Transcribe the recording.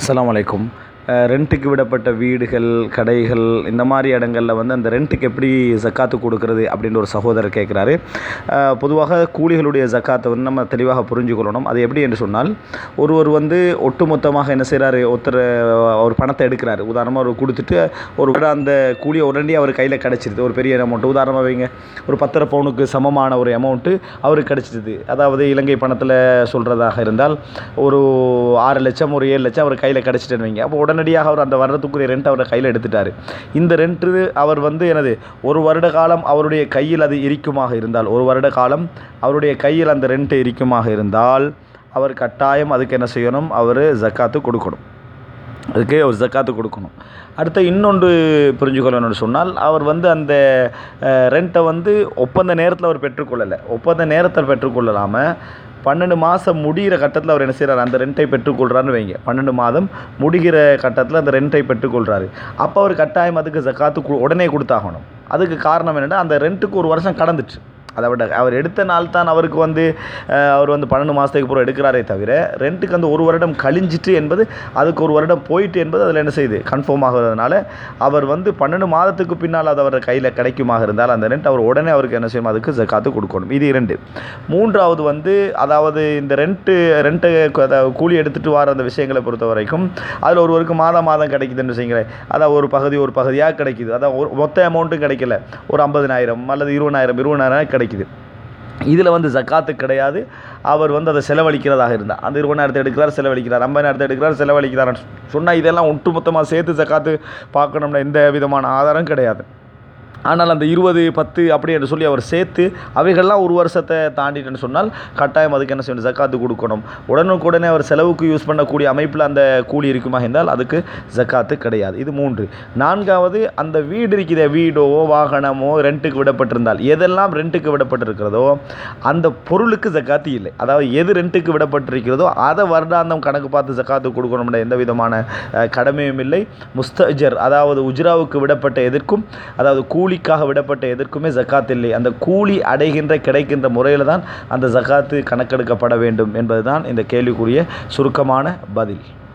அஸ்ஸலாமு அலைக்கும் அஹ் ரெண்ட்டுக்கு விடப்பட்ட வீடுகள் கடைகள் இந்த மாதிரி இடங்களில் வந்து அந்த ரெண்ட்டுக்கு எப்படி ஜக்காத்து கொடுக்கறது அப்படின்ற ஒரு சகோதரர் கேட்குறாரு அஹ் பொதுவாக கூலிகளுடைய ஜக்காத்தை வந்து நம்ம தெளிவாக புரிஞ்சுக்கொள்ளணும் அது எப்படி என்று சொன்னால் ஒருவர் வந்து ஒட்டுமொத்தமாக என்ன செய்கிறாரு ஒருத்தர் ஒரு பணத்தை எடுக்கிறாரு உதாரணமாக ஒரு கொடுத்துட்டு ஒரு விட அந்த கூலியை உடனே அவர் கையில் கிடச்சிருது ஒரு பெரிய அமௌண்ட் உதாரணமாக வைங்க ஒரு பத்தரை பவுனுக்கு சமமான ஒரு அமௌண்ட்டு அவருக்கு கிடச்சிருது அதாவது இலங்கை பணத்தில் சொல்கிறதாக இருந்தால் ஒரு ஆறு லட்சம் ஒரு ஏழு லட்சம் அவர் கையில் கிடச்சிட்டேன்னு வைங்க அப்போ உடனடியாக அவர் அந்த வருடத்துக்குரிய ரெண்ட் அவர் கையில் எடுத்துட்டார் இந்த ரெண்ட்டு அவர் வந்து எனது ஒரு வருட காலம் அவருடைய கையில் அது இருக்குமாக இருந்தால் ஒரு வருட காலம் அவருடைய கையில் அந்த ரெண்ட் இருக்குமாக இருந்தால் அவர் கட்டாயம் அதுக்கு என்ன செய்யணும் அவர் ஜக்காத்து கொடுக்கணும் அதுக்கு ஒரு ஜக்காத்து கொடுக்கணும் அடுத்து இன்னொன்று புரிஞ்சுக்கொள்ளணும்னு சொன்னால் அவர் வந்து அந்த ரெண்ட்டை வந்து ஒப்பந்த நேரத்தில் அவர் பெற்றுக்கொள்ளலை ஒப்பந்த நேரத்தில் பெற்றுக்கொள்ளலாமல் பன்னெண்டு மாதம் முடிகிற கட்டத்தில் அவர் என்ன செய்கிறார் அந்த ரெண்ட்டை பெற்றுக்கொள்கிறான்னு வைங்க பன்னெண்டு மாதம் முடிகிற கட்டத்தில் அந்த ரெண்ட்டை பெற்றுக்கொள்கிறாரு அப்போ அவர் கட்டாயம் அதுக்கு ஜக்காத்து கு- உடனே கொடுத்தாகணும் அதுக்கு காரணம் என்னென்னா அந்த ரெண்ட்டுக்கு ஒரு வருஷம் கடந்துச்சு அதை விட அவர் எடுத்த நாள் தான் அவருக்கு வந்து அஹ், அவர் வந்து பன்னெண்டு மாதத்துக்கு அப்புறம் எடுக்கிறாரே தவிர ரெண்ட்டுக்கு அந்த ஒரு வருடம் கழிஞ்சிட்டு என்பது அதுக்கு ஒரு வருடம் போயிட்டு என்பது அதில் என்ன செய்யுது கன்ஃபார்ம் ஆகிறதுனால அவர் வந்து பன்னெண்டு மாதத்துக்கு பின்னால் அது அவர் கையில் கிடைக்குமாக இருந்தால் அந்த ரெண்ட் அவர் உடனே அவருக்கு என்ன செய்யணும் அதுக்கு ஜக்காத்து கொடுக்கணும் இது இரண்டு மூன்றாவது வந்து அதாவது இந்த ரெண்ட்டு ரெண்ட்டு கூலி எடுத்துகிட்டு வர அந்த விஷயங்களை பொறுத்த வரைக்கும் அதில் ஒருவருக்கு மாதம் மாதம் கிடைக்குதுன்னு வச்சுங்களேன் அதான் ஒரு பகுதி ஒரு பகுதியாக கிடைக்குது அதான் ஒரு மொத்த அமௌண்ட்டும் கிடைக்கல ஒரு ஐம்பதினாயிரம் அல்லது இருபதாயிரம் இருபதாயிரம் கிடைக்குது இதில் வந்து ஜக்காத்து கிடையாது அவர் வந்து அதை செலவழிக்கிறதாக இருந்தால் அந்த இருபதாயிரத்தை எடுக்கிறார் செலவழிக்கிறார் ஐம்பதாயிரத்தை எடுக்கிறார் செலவழிக்கிறார் சொன்னால் இதெல்லாம் ஒட்டுமொத்தமாக சேர்த்து ஜக்காத்து பார்க்கணும்னா எந்த விதமான ஆதாரம் கிடையாது ஆனால் அந்த இருபது பத்து அப்படி என்று சொல்லி அவர் சேர்த்து அவைகள்லாம் ஒரு வருஷத்தை தாண்டிட்டுன்னு சொன்னால் கட்டாயம் அதுக்கு என்ன செய்யணும் ஜக்காத்து கொடுக்கணும் உடனுக்குடனே அவர் செலவுக்கு யூஸ் பண்ணக்கூடிய அமைப்பில் அந்த கூலி இருக்குமா இருந்தால் அதுக்கு ஜக்காத்து கிடையாது இது மூன்று நான்காவது அந்த வீடு இருக்கிற வீடோ வாகனமோ ரெண்ட்டுக்கு விடப்பட்டிருந்தால் எதெல்லாம் ரெண்ட்டுக்கு விடப்பட்டிருக்கிறதோ அந்த பொருளுக்கு ஜக்காத்து இல்லை அதாவது எது ரெண்ட்டுக்கு விடப்பட்டிருக்கிறதோ அதை வருடாந்தம் கணக்கு பார்த்து ஜக்காத்து கொடுக்கணும்ன்ற எந்த விதமான அஹ், கடமையும் இல்லை முஸ்தஜர் அதாவது உஜ்ராவுக்கு விடப்பட்ட எதற்கும் அதாவது கூலிக்காக விடப்பட்ட எதற்குமே ஜக்காத் இல்லை அந்த கூலி அடைகின்ற கிடைக்கின்ற முறையில் தான் அந்த ஜக்காத்து கணக்கெடுக்கப்பட வேண்டும் என்பதுதான் இந்த கேள்விக்குரிய சுருக்கமான பதில்